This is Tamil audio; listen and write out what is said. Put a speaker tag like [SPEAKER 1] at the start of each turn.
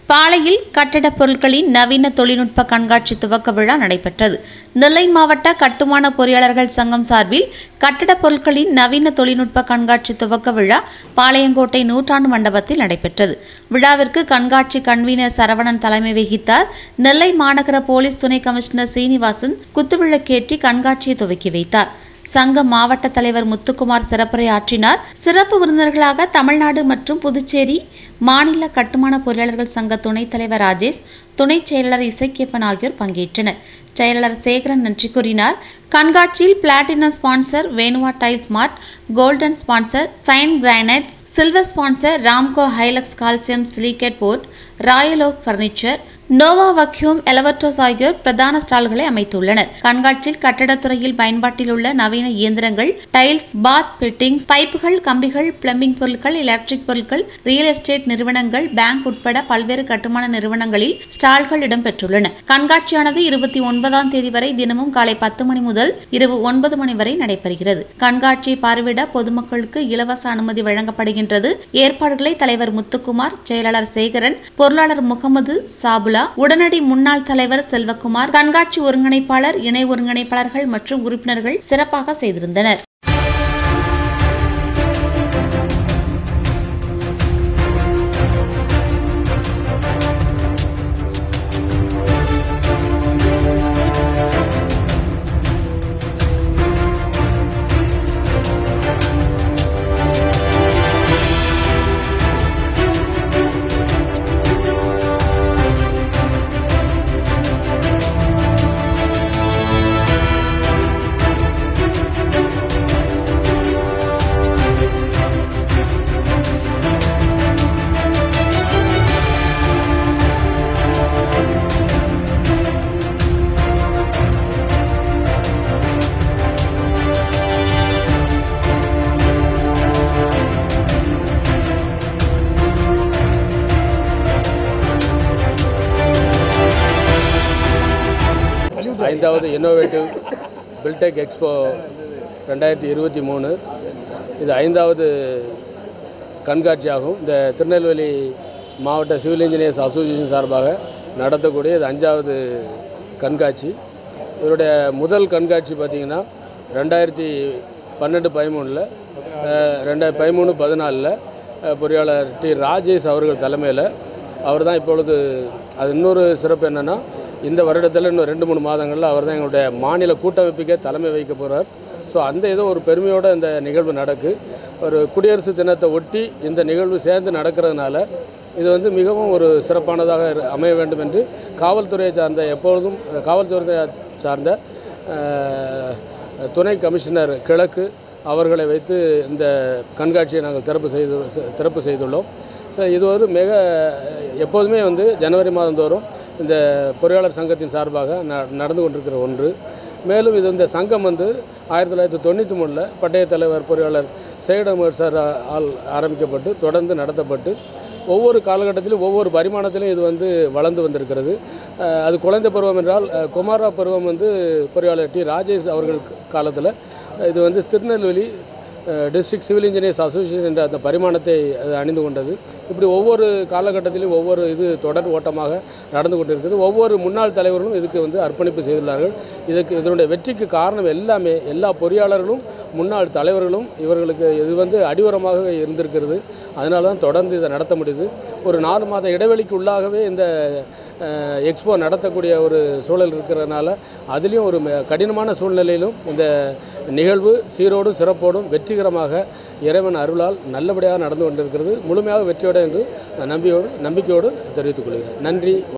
[SPEAKER 1] பாளையில் கட்டடப் பொருட்களின் நவீன தொழில்நுட்ப கண்காட்சி துவக்க விழா நடைபெற்றது நெல்லை மாவட்ட கட்டுமான பொறியாளர்கள் சங்கம் சார்பில் கட்டடப் பொருட்களின் நவீன தொழில்நுட்ப கண்காட்சி துவக்க விழா பாளையங்கோட்டை நூற்றாண்டு மண்டபத்தில் நடைபெற்றது விழாவிற்கு கண்காட்சி கன்வீனர் சரவணன் தலைமை வகித்தார் நெல்லை மாநகர போலீஸ் துணை கமிஷனர் சீனிவாசன் குத்துவிளக்கேற்றி கண்காட்சியை துவக்கி வைத்தார் சங்க மாவட்ட தலைவர் முத்துக்குமார் சிறப்புரையாற்றினார் சிறப்பு விருந்தினர்களாக தமிழ்நாடு மற்றும் புதுச்சேரி மாநில கட்டுமான பொறியாளர்கள் சங்க துணைத் தலைவர் ராஜேஷ் துணைச் செயலாளர் இசைக்கியப்பன் ஆகியோர் பங்கேற்றனர் செயலாளர் சேகரன் நன்றி கூறினார் கண்காட்சியில் platinum sponsor Venuva tiles mart golden sponsor shine granites silver sponsor Ramco Hilux calcium silicate board royal oak furniture Nova vacuum எலவர்டோஸ் ஆகியோர் பிரதான ஸ்டால்களை அமைத்துள்ளனர் கண்காட்சியில் கட்டடத்துறையில் பயன்பாட்டில் உள்ள நவீன இயந்திரங்கள் டைல்ஸ் பாத் பிட்டிங்ஸ் பைப்புகள் கம்பிகள் பிளம்பிங் பொருட்கள் எலக்ட்ரிக் பொருட்கள் ரியல் எஸ்டேட் நிறுவனங்கள் பேங்க் உட்பட பல்வேறு கட்டுமான நிறுவனங்களில் ஸ்டால்கள் இடம்பெற்றுள்ளன கண்காட்சியானது இருபத்தி ஒன்பதாம் தேதி வரை தினமும் காலை பத்து மணி முதல் இரவு ஒன்பது மணி வரை நடைபெறுகிறது கண்காட்சியை பார்வையிட பொதுமக்களுக்கு இலவச அனுமதி வழங்கப்படுகின்றது ஏற்பாடுகளை தலைவர் முத்துக்குமார் செயலாளர் சேகரன் பொருளாளர் முகமது சாபுலா உடனடி முன்னாள் தலைவர் செல்வகுமார் கண்காட்சி ஒருங்கிணைப்பாளர் இணை ஒருங்கிணைப்பாளர்கள் மற்றும் உறுப்பினர்கள் சிறப்பாக செய்திருந்தனர்
[SPEAKER 2] ஐந்தாவது இன்னோவேட்டிவ் பில்டெக் எக்ஸ்போ ரெண்டாயிரத்தி இருபத்தி மூணு இது ஐந்தாவது கண்காட்சியாகும் இந்த திருநெல்வேலி மாவட்ட சிவில் இன்ஜினியர்ஸ் அசோசியேஷன் சார்பாக நடத்தக்கூடிய இது அஞ்சாவது கண்காட்சி இதனுடைய முதல் கண்காட்சி பார்த்திங்கன்னா ரெண்டாயிரத்தி பன்னெண்டு பதிமூணில் ரெண்டாயிரத்தி பதிமூணு பதினாலில் பொறியாளர் டி ராஜேஷ் அவர்கள் தலைமையில் அவர் தான் இப்பொழுது அது இன்னொரு சிறப்பு என்னென்னா இந்த வருடத்தில் இன்னும் ரெண்டு மூணு மாதங்களில் அவர் தான் எங்களுடைய மாநில கூட்டமைப்புக்கே தலைமை வைக்க போகிறார் ஸோ அந்த ஏதோ ஒரு பெருமையோடு இந்த நிகழ்வு நடக்கு ஒரு குடியரசு தினத்தை ஒட்டி இந்த நிகழ்வு சேர்ந்து நடக்கிறதுனால இது வந்து மிகவும் ஒரு சிறப்பானதாக இரு- அமைய வேண்டும் என்று காவல்துறையை சார்ந்த எப்பொழுதும் காவல்துறையை சார்ந்த அஹ், துணை கமிஷனர் கிழக்கு அவர்களை வைத்து இந்த கண்காட்சியை நாங்கள் திறப்பு செய்து திறப்பு செய்துள்ளோம் ஸோ இது ஒரு மிக எப்போதுமே வந்து ஜனவரி மாதந்தோறும் இந்த பொறியாளர் சங்கத்தின் சார்பாக ந நடந்து கொண்டிருக்கிற ஒன்று மேலும் இது இந்த சங்கம் வந்து ஆயிரத்தி தொள்ளாயிரத்தி தொண்ணூற்றி மூணில் பட்டய தலைவர் பொறியாளர் சேடமர் சார் ஆ- ஆல் ஆரம்பிக்கப்பட்டு தொடர்ந்து நடத்தப்பட்டு ஒவ்வொரு காலகட்டத்திலும் ஒவ்வொரு பரிமாணத்திலும் இது வந்து வளர்ந்து வந்திருக்கிறது அஹ் அது குழந்தை பருவம் என்றால் அஹ் குமாரா பருவம் வந்து பொறியாளர் டி ராஜேஷ் அவர்கள் காலத்தில் இது வந்து Tirunelveli district civil engineers association என்ற அந்த பரிமாணத்தை அது அணிந்து கொண்டது இப்படி ஒவ்வொரு காலகட்டத்திலும் ஒவ்வொரு இது தொடர் ஓட்டமாக நடந்து கொண்டிருக்கிறது ஒவ்வொரு முன்னாள் தலைவர்களும் இதுக்கு வந்து அர்ப்பணிப்பு செய்துள்ளார்கள் இதுக்கு இதனுடைய வெற்றிக்கு காரணம் எல்லாமே எல்லா பொறியாளர்களும் முன்னாள் தலைவர்களும் இவர்களுக்கு இது வந்து அடிவரமாக இருந்திருக்கிறது அதனால தான் தொடர்ந்து இதை நடத்த முடியுது ஒரு நாலு மாத இடைவெளிக்கு உள்ளாகவே இந்த அஹ், எக்ஸ்போ நடத்தக்கூடிய ஒரு சூழல் இருக்கிறதுனால அதுலேயும் ஒரு ம- கடினமான சூழ்நிலையிலும் இந்த நிகழ்வு சீரோடும் சிறப்போடும் வெற்றிகரமாக இறைவன் அருளால் நல்லபடியாக நடந்து கொண்டிருக்கிறது முழுமையாக வெற்றியோடு என்று நான் நம்பியோடு நம்பிக்கையோடு தெரிவித்துக் கொள்கிறேன் நன்றி